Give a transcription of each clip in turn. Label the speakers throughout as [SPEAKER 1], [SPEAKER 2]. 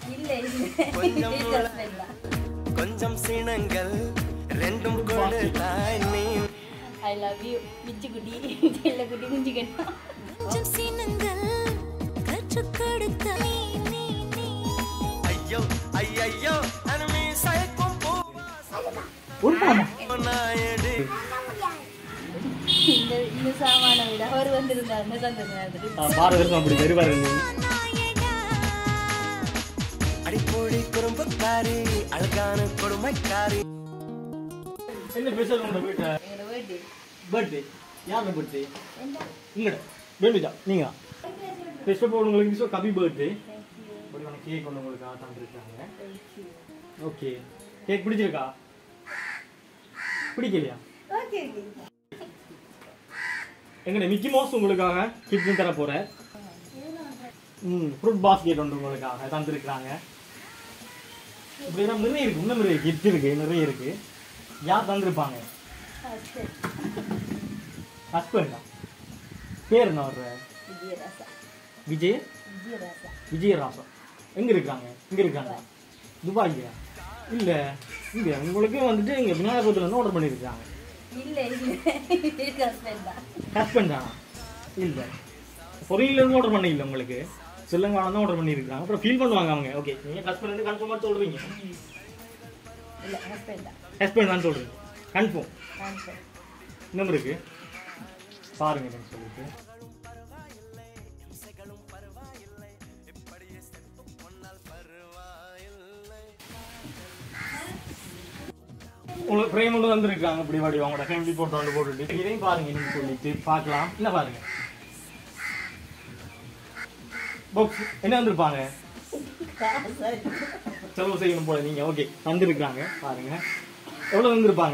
[SPEAKER 1] இல்ல இல்ல
[SPEAKER 2] கொஞ்சம்
[SPEAKER 1] husband தான்.
[SPEAKER 2] கொஞ்சம் சினங்கள் ரெண்டும் கொடுத்தாய் நீ
[SPEAKER 1] I love you மிச்சு குட்டி செல்ல குட்டி குஞ்சு கட்டா
[SPEAKER 3] கொஞ்சம் சின்னங்கள் கற்றுக் கொடுத்த நீ நீ நீ
[SPEAKER 2] ஐயோ ஐயோ அனுமி சயக்கும்
[SPEAKER 4] ஒரு பாமா
[SPEAKER 2] நாயடு
[SPEAKER 1] இந்த இந்த சாமான விட அவர் வந்திருந்தார் இந்த சந்தோஷம்
[SPEAKER 4] பாரதம் அப்படி வருவாரு
[SPEAKER 3] நாயகா
[SPEAKER 2] அடிப்பொழி குறும்புக்காரி அழகான கொடுமைக்காரி
[SPEAKER 4] என்ன ஸ்பெஷல் உங்களோட வீட்டை
[SPEAKER 1] எங்களோட பர்த்டே
[SPEAKER 4] பர்த்டே யாரோட பர்த்டே இங்கட வேண்டுதா நீங்க ஃபர்ஸ்ட் ஆஃப் ஆல் உங்களுக்கு ஸோ கபி பர்த்டே ஒரு உனக்கு கேக் ஒன்று உங்களுக்கு தந்துருக்காங்க ஓகே கேக் பிடிச்சிருக்கா பிடிக்கலையா
[SPEAKER 1] ஓகே
[SPEAKER 4] எங்கட மிக்கி மவுஸ் உங்களுக்காக கிஃப்ட் தர போறேன் ம் ஃப்ரூட் பாஸ்கெட் ஒன்று உங்களுக்காக தந்துருக்காங்க இப்படி எல்லாம் நிறைய இருக்கு இன்னும் நிறைய கிஃப்ட் இருக்கு நிறைய இருக்கு யார் தந்திருப்பாங்க ஹஸ்பண்டா பேர் என்ன வர்ற
[SPEAKER 1] விஜயராசா
[SPEAKER 4] விஜய்
[SPEAKER 1] விஜயராசா
[SPEAKER 4] விஜயராசா எங்க இருக்காங்க இங்க இருக்காங்க துபாய்யா இல்ல இங்க உங்களுக்கு வந்துட்டு இங்க விநாயகபுரத்துல இருந்து ஆர்டர் பண்ணிருக்காங்க
[SPEAKER 1] இல்ல இல்ல ஹஸ்பண்ட் தான்
[SPEAKER 4] ஹஸ்பண்ட் தானா இல்ல பொரியல இருந்து ஆர்டர் பண்ண இல்ல உங்களுக்கு சில்லங்காலம் தான் ஆர்டர் பண்ணிருக்காங்க அப்புறம் ஃபீல் பண்ணுவாங்க அவங்க ஓகே நீங்க ஹஸ்பண்ட் வந்து கன்ஃபார்மா சொல்றீங்க
[SPEAKER 1] இல்ல ஹஸ்பண்ட் தான்
[SPEAKER 4] ஹஸ்பண்ட் தான் சொல்றீங்க கன்ஃபார்ம்
[SPEAKER 1] ஹஸ்பண்ட்
[SPEAKER 4] இன்னும் இருக்கு பாருங்க என்னன்னு சொல்லிட்டு உங்களுக்கு ஃப்ரேம் ஒன்று வந்திருக்காங்க இப்படி வாடி அவங்களோட ஃபேமிலி போட்டோ ஒன்று போட்டுட்டு இதையும் பாருங்க நீங்க சொல்லிட்டு பார்க்கலாம் என்ன பாருங்க பாக்ஸ் என்ன வந்திருப்பாங்க செலவு செய்யணும் போல நீங்க ஓகே வந்திருக்காங்க பாருங்க எவ்வளவு வந்திருப்பாங்க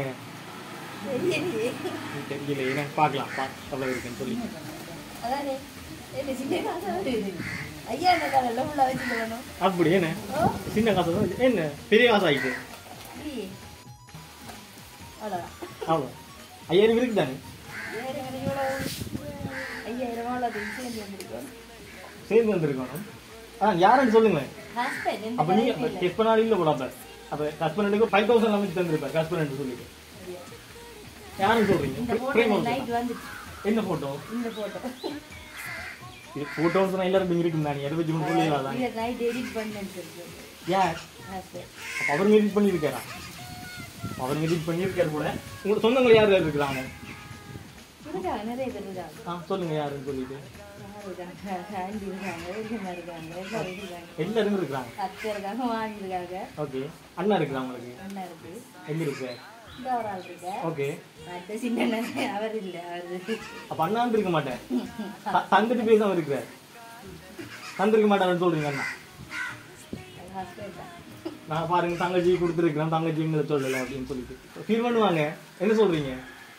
[SPEAKER 4] தெரியல என்ன பார்க்கலாம் பா எவ்வளவு இருக்குன்னு சொல்லி
[SPEAKER 1] அதானே என்ன சின்ன காசா வருது ஐயா என்ன காலையில் உள்ள வச்சுட்டு வேணும்
[SPEAKER 4] அப்படி என்ன சின்ன காசு தான் வச்சு- என்ன பெரிய காசு ஆயிட்டு
[SPEAKER 1] இல்லையே அவ்வளோதான்
[SPEAKER 4] அவ்வளோ ஐயாயிரம் இருக்கு தானே
[SPEAKER 1] வேறு வேறு எவ்வளோ ஐயாயிரம் அவ்வளோ சேர்ந்து வந்திருக்கோம்
[SPEAKER 4] சேர்ந்து வந்திருக்கணும் ஆ யாருன்னு சொல்லுங்களேன்
[SPEAKER 1] ஹஸ்பண்ட் எந்த
[SPEAKER 4] அப்ப நீங்க டெஸ்ட் பண்ணாலும் இல்லை போல அப்ப அப்ப ஹஸ்பண்டுக்கு ஃபைவ் தௌசண்ட் அமைச்சு தந்திருப்பார் ஹஸ்பண்ட் சொல்லிட்டு யாருன்னு சொல்றீங்க
[SPEAKER 1] இந்த
[SPEAKER 4] பிரேம்
[SPEAKER 1] போட்டோ
[SPEAKER 4] அவர்கள்
[SPEAKER 1] நைட் வந்துச்சு
[SPEAKER 4] என்ன போட்டோ
[SPEAKER 1] இந்த போட்டோ
[SPEAKER 4] இது போட்டோஸ் எல்லாரும் இருக்கு தானே எதை வச்சு ஒன்று சொல்லிடலாம்
[SPEAKER 1] இதை நைட் எடிட் பண்ணேன்னு சொல்லிட்டு
[SPEAKER 4] யார்
[SPEAKER 1] ஹஸ்பண்ட்
[SPEAKER 4] அப்ப அவர் எடிட் பண்ணியிருக்காரா அவர் எடிட் பண்ணியிருக்காரு கூட உங்க சொந்தங்கள் யார் யார் இருக்கிறாங்க
[SPEAKER 1] இருக்காங்க நிறைய பேர் இருக்காங்க
[SPEAKER 4] ஆ சொல்லுங்க யாருன்னு சொல்லிட்டு
[SPEAKER 1] யார் இருக்காங்க ஆண்டி இருக்காங்க இருக்கமா இருக்காங்க எல்லாரும் இருக்காங்க
[SPEAKER 4] எல்லாரும் இருக்கிறாங்க
[SPEAKER 1] அத்தை இருக்காங்க வாங்கி இருக்காங்க
[SPEAKER 4] ஓகே அண்ணா இருக்கிறா உங்களுக்கு
[SPEAKER 1] அண்ணா இருக்கு
[SPEAKER 4] எங்க இருக்கு
[SPEAKER 1] இந்த ஒரு ஆள் இருக்க
[SPEAKER 4] ஓகே
[SPEAKER 1] அடுத்த சின்ன அண்ணன் அவர் இல்லை அவர்
[SPEAKER 4] அப்ப அண்ணா வந்து இருக்க மாட்டேன் த- தந்துட்டு பேசாம இருக்கிற தந்திருக்க மாட்டேன்னு சொல்றீங்க அண்ணா
[SPEAKER 1] ஹஸ்பண்ட் தான்
[SPEAKER 4] நான் பாருங்க தங்கச்சி கொடுத்துருக்கிறேன் தங்கச்சி எங்களை சொல்லல அப்படின்னு சொல்லிட்டு ஃபீல் பண்ணுவாங்க என்ன சொல்றீங்க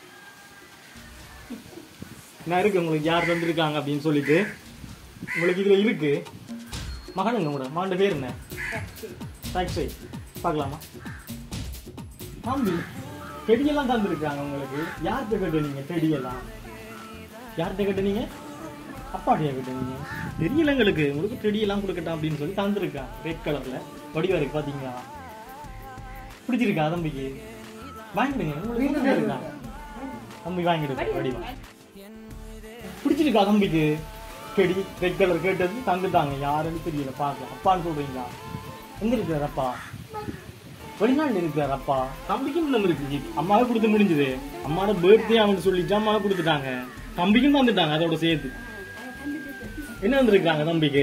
[SPEAKER 4] நான் இருக்கு உங்களுக்கு யார் தந்திருக்காங்க அப்படின்னு சொல்லிட்டு உங்களுக்கு இதுல இருக்கு மகனுங்க கூட மகன் பேர் என்ன டாக்ஸி பார்க்கலாமா தம்பி செடியெல்லாம் தந்துருக்காங்க உங்களுக்கு யார்கிட்ட கட்டுனீங்க செடியெல்லாம் யார்கிட்ட கட்டுனீங்க அப்பாட்டியா கட்டுனீங்க தெரியல எங்களுக்கு உங்களுக்கு செடியெல்லாம் கொடுக்கட்டும் அப்படின்னு சொல்லி தந்துருக்காங்க ரெட் கலர்ல வடிவா இருக்கு பாத்தீங்களா பிடிச்சிருக்கா தம்பிக்கு வாங்கிடுங்க உங்களுக்கு தந்திருக்காங்க. தம்பி வாங்கிடுங்க வடிவா பிடிச்சிருக்கா தம்பிக்கு செடி ரெட் கலர் கேட்டது தந்துட்டாங்க யாருன்னு தெரியல பார்க்கலாம் அப்பான்னு சொல்றீங்களா எங்க இருக்கிறார் அப்பா வெளிநாட்டுல இருக்கிறார் அப்பா தம்பிக்கும் நம்ம இருக்கு அம்மாவே கொடுத்து முடிஞ்சது அம்மாவோட பர்த்டே அவன் சொல்லிட்டு அம்மாவை கொடுத்துட்டாங்க தம்பிக்கும் தந்துட்டாங்க அதோட சேர்த்து என்ன வந்திருக்காங்க தம்பிக்கு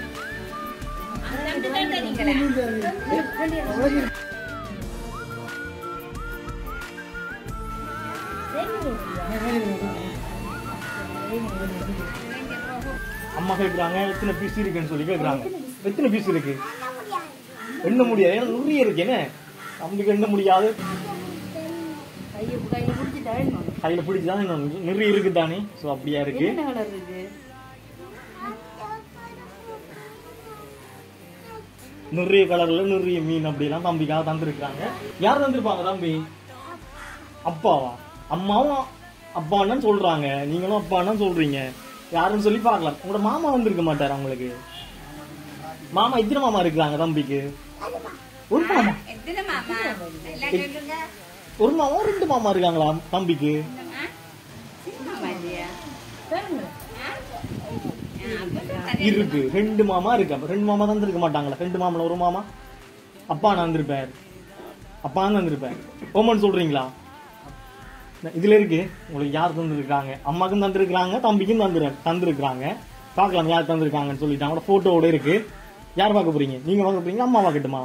[SPEAKER 4] அம்மா கேக்குறாங்க எத்தனை பீஸ் இருக்குன்னு சொல்லி கேக்குறாங்க எத்தனை பீஸ் இருக்கு எண்ண முடியாது ஏன்னா நிறைய இருக்கு என்ன தம்பிக்கு எண்ண முடியாது
[SPEAKER 1] கையை கையில பிடிச்சிட்டா வேணும்
[SPEAKER 4] கையில பிடிச்சுதான் இன்னும் நிறைய இருக்கு தானே சோ அப்படியா இருக்கு
[SPEAKER 1] என்ன கலர் இருக்கு
[SPEAKER 4] நிறைய கலர்ல நிறைய மீன் அப்படிலாம் தம்பிக்காக தந்திருக்காங்க யார் தந்திருப்பாங்க தம்பி அப்பாவா அம்மாவும் அப்பான்னு சொல்றாங்க நீங்களும் அப்பான்னு சொல்றீங்க யாருன்னு சொல்லி பார்க்கலாம் உங்களோட மாமா வந்திருக்க மாட்டாரா உங்களுக்கு மாமா இத்தனை மாமா இருக்கிறாங்க தம்பிக்கு ஒரு மாமா
[SPEAKER 5] எத்தனை மாமா எல்லாம் கேட்டுங்க
[SPEAKER 4] ஒரு மாமா ரெண்டு மாமா இருக்காங்களா தம்பிக்கு
[SPEAKER 5] மாமா இல்லையா
[SPEAKER 4] இருக்கு ரெண்டு மாமா இருக்கு அப்ப ரெண்டு மாமா தான் இருக்க மாட்டாங்களா ரெண்டு மாமல ஒரு மாமா அப்பா நான் வந்திருப்பார் அப்பா தான் வந்திருப்பார் ஓமன் சொல்றீங்களா இதுல இருக்கு உங்களுக்கு யார் தந்துருக்காங்க அம்மாக்கும் தந்திருக்காங்க தம்பிக்கும் தந்துரு தந்திருக்காங்க பார்க்கலாம் யார் தந்திருக்காங்கன்னு சொல்லிட்டாங்க போட்டோவோட இருக்கு யார் பார்க்க போறீங்க நீங்க பார்க்க போறீங்க அம்மா பார்க்கட்டுமா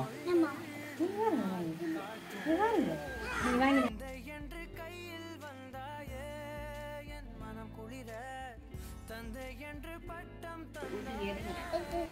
[SPEAKER 2] என்று கையில் வந்தாயே என் மனம் குளிர தந்தை என்று பட்டம் தந்தாயே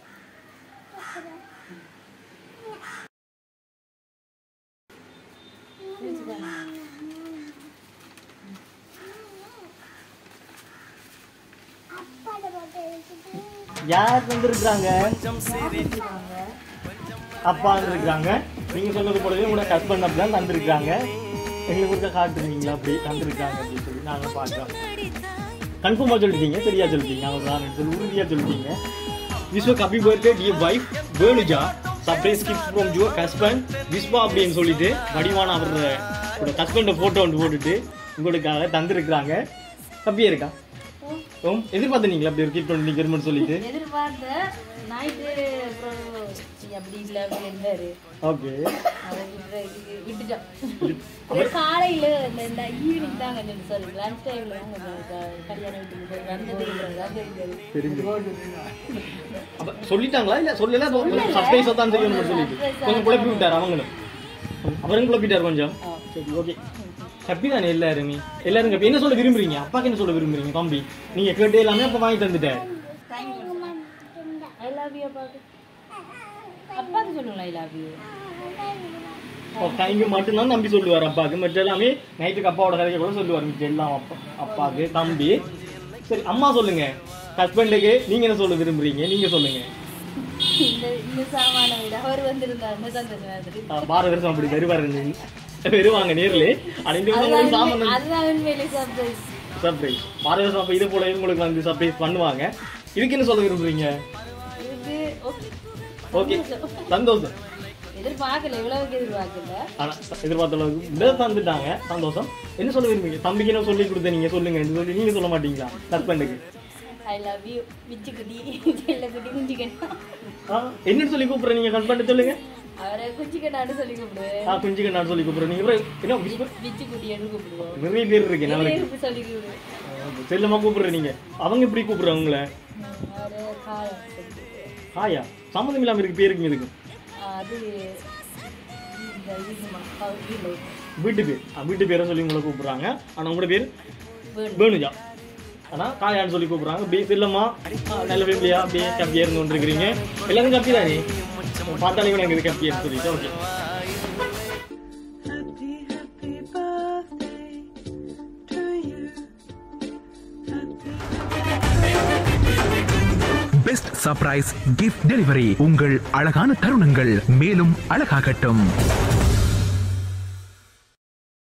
[SPEAKER 4] யார் தந்திருக்காங்க
[SPEAKER 2] கொஞ்சம் சிரித்து
[SPEAKER 4] அப்பா இருக்காங்க நீங்க சொன்னது போலவே உங்களோட ஹஸ்பண்ட் அப்படி தான் தந்திருக்காங்க எங்களுக்கு ஒருக்கா காட்டுறீங்களா அப்படி தந்திருக்காங்க அப்படின்னு சொல்லி நாங்க பார்க்கலாம் கன்ஃபார்மா சொல்லிட்டீங்க சரியா சொல்லிட்டீங்க அவங்க தான் சொல்லி உறுதியா சொல்லிட்டீங்க Vishwa happy birthday dear wife Venuja surprise gift from your husband Vishwa அப்படின்னு சொல்லிட்டு வடிவான அவரோட ஹஸ்பண்ட் போட்டோ ஒன்று போட்டுட்டு உங்களுக்காக தந்திருக்கிறாங்க கப்பியா இருக்கா ஓம் எதிர்பார்த்தீங்களா அப்படி ஒரு கிஃப்ட் ஒன்று நிற்கிறோம்னு சொல்லிட்டு
[SPEAKER 1] எதிர்பார்த்தேன் நைட்டு அப்புறம் சரி, அப்படி இல்லை அப்படி இருந்தாரு
[SPEAKER 4] ஓகே
[SPEAKER 1] அதை விட்டு- விட்டுட்டோம் ஒரு காலையில இந்த இந்த ஈவினிங் தான் கொஞ்சம் சாரி லஞ்ச் டைம்ல தான் கொஞ்சம் க- கல்யாண வீட்டுக்கு போய் வந்தது தான் தெரிஞ்சது
[SPEAKER 4] தெரிஞ்சு அப்ப சொல்லிட்டாங்களா இல்ல சொல்லல சர்ப்ரைஸா தான் தெரியும் சொல்லிட்டு கொஞ்சம் குழப்பி விட்டாரு அவங்களும் அவரும் குழப்பிட்டாரு கொஞ்சம் சரி ஓகே ஹாப்பி தானே எல்லாருமே எல்லாரும் happy. என்ன சொல்ல விரும்புறீங்க அப்பாக்கு என்ன சொல்ல விரும்புறீங்க தம்பி நீங்க கேட்டு எல்லாமே அப்ப வாங்கி தந்துட்டாரு
[SPEAKER 1] ஐ லவ் யூ அப்பாக்கு அப்பாக்கு சொல்லுங்களா ஐ லவ் யூ
[SPEAKER 4] கைங்க மட்டும்தான் தம்பி சொல்லுவார் அப்பாக்கு மற்ற எல்லாமே நைட்டுக்கு அப்பாவோட கதையை கூட சொல்லுவார் மிச்சம் எல்லாம் அப்பா அப்பாக்கு தம்பி சரி அம்மா சொல்லுங்க ஹஸ்பண்டுக்கு நீங்க என்ன சொல்ல விரும்புறீங்க நீங்க சொல்லுங்க
[SPEAKER 1] இந்த இந்த சாமான விட அவர் வந்திருந்தாருன்னு சந்தோஷமா இருந்தது
[SPEAKER 4] ஆ, பார வருஷம் அப்படி வருவாரு வருவாங்க நேர்ல அனைத்து உங்களுக்கு சாமான்
[SPEAKER 1] அதுதான் உண்மையிலே சர்ப்ரைஸ்
[SPEAKER 4] சர்ப்ரைஸ் பார வருஷம் அப்ப இது போல உங்களுக்கு வந்து சர்ப்ரைஸ் பண்ணுவாங்க இதுக்கு என்ன சொல்ல விரும்புறீங்க
[SPEAKER 1] இது ஓகே
[SPEAKER 4] ஓகே சந்தோஷம்
[SPEAKER 1] எதிர்பார்க்கல இவ்வளவுக்கு எதிர்பார்க்கல
[SPEAKER 4] ஆனா எதிர்பார்த்த அளவுக்கு இதை தந்துட்டாங்க சந்தோஷம் என்ன சொல்ல விரும்புறீங்க தம்பிக்கு என்ன சொல்லி கொடுத்த நீங்க சொல்லுங்க சொல்லி நீங்க சொல்ல மாட்டீங்களா ஹஸ்பண்டுக்கு
[SPEAKER 1] ஐ லவ் யூ பிச்சு குட்டி செல்ல குட்டி குஞ்சிக்கண்ணா
[SPEAKER 4] ஆ, என்னன்னு சொல்லி கூப்பிடுற நீங்க ஹஸ்பண்ட் சொல்லுங்க
[SPEAKER 1] அவரை குஞ்சிக்கண்ணான்னு சொல்லி கூப்பிடுவேன்
[SPEAKER 4] ஆ குஞ்சுக்கு நான் சொல்லி கூப்பிடுறேன் நீங்க அப்புறம் என்ன whisper?
[SPEAKER 1] பிச்சு குட்டின்னு கூப்பிடுவோம்
[SPEAKER 4] நிறைய பேர் இருக்கு நாளைக்கு
[SPEAKER 1] பேருக்கு சொல்லி கூப்பிடுவேன்
[SPEAKER 4] செல்லமா கூப்பிடுற நீங்க அவங்க எப்படி கூப்பிடுறாங்க உங்களை
[SPEAKER 1] அவரை காலம் சொல்லி கூப்பிடுவேன்.
[SPEAKER 4] ஆயா சம்மந்தம் இல்லாம இருக்கு பேருக்கு இதுக்கு
[SPEAKER 1] அது இந்த இதுமா வீட்டில்
[SPEAKER 4] வீட்டு பேர் ஆ, வீட்டு பேரை சொல்லி உங்களை கூப்பிடுறாங்க ஆனா உங்களோட பேர்
[SPEAKER 1] வேணும்.
[SPEAKER 4] வேணுஜா ஆனா காயான்னு சொல்லி கூப்பிடுறாங்க அப்படியே செல்லம்மா ஆ, நல்ல ஃபேமிலியா அப்படியே கப்பியா இருந்து கொண்டு இருக்கிறீங்க எல்லாரும் கப்பி தானே பார்த்தாலே கூட எனக்கு இது கப்பியா சொல்லிட்டு okay
[SPEAKER 6] Happy, happy birthday to you.
[SPEAKER 7] Best surprise gift delivery உங்கள் அழகான தருணங்கள் மேலும் அழகாகட்டும்